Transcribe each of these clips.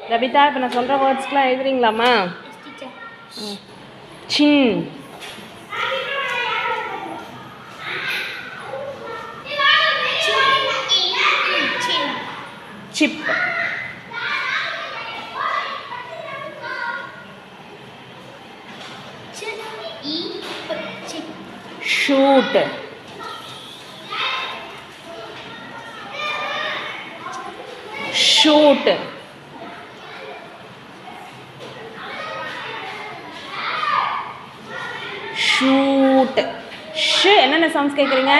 ரபிதா இப்போ நான் சொல்கிற வேர்ட்ஸ்க்கெலாம் எழுதுறீங்களாம்மா teacher chin chin chip chin e chin shoot shoot shoot sh என்னென்ன சவுண்ட்ஸ் கேட்குறீங்க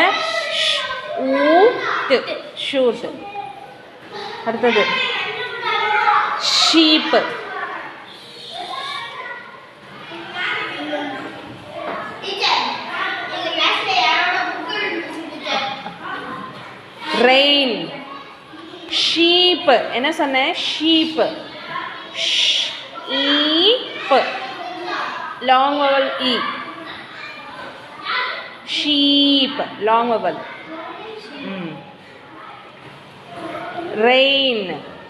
ஊட் ஷூட் அடுத்தது ஷீப் டீச்சர் எங்க கிளாஸ்ல யாரோட புக் இருந்துச்சு டீச்சர் ரெயின் ஷீப் என்ன சொன்னேன் ஷீப் ஈப் long vowel e sheep long vowel rain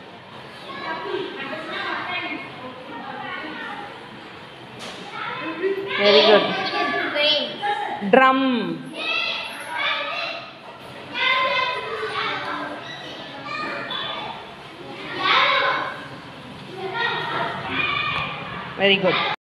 very good rain drum very good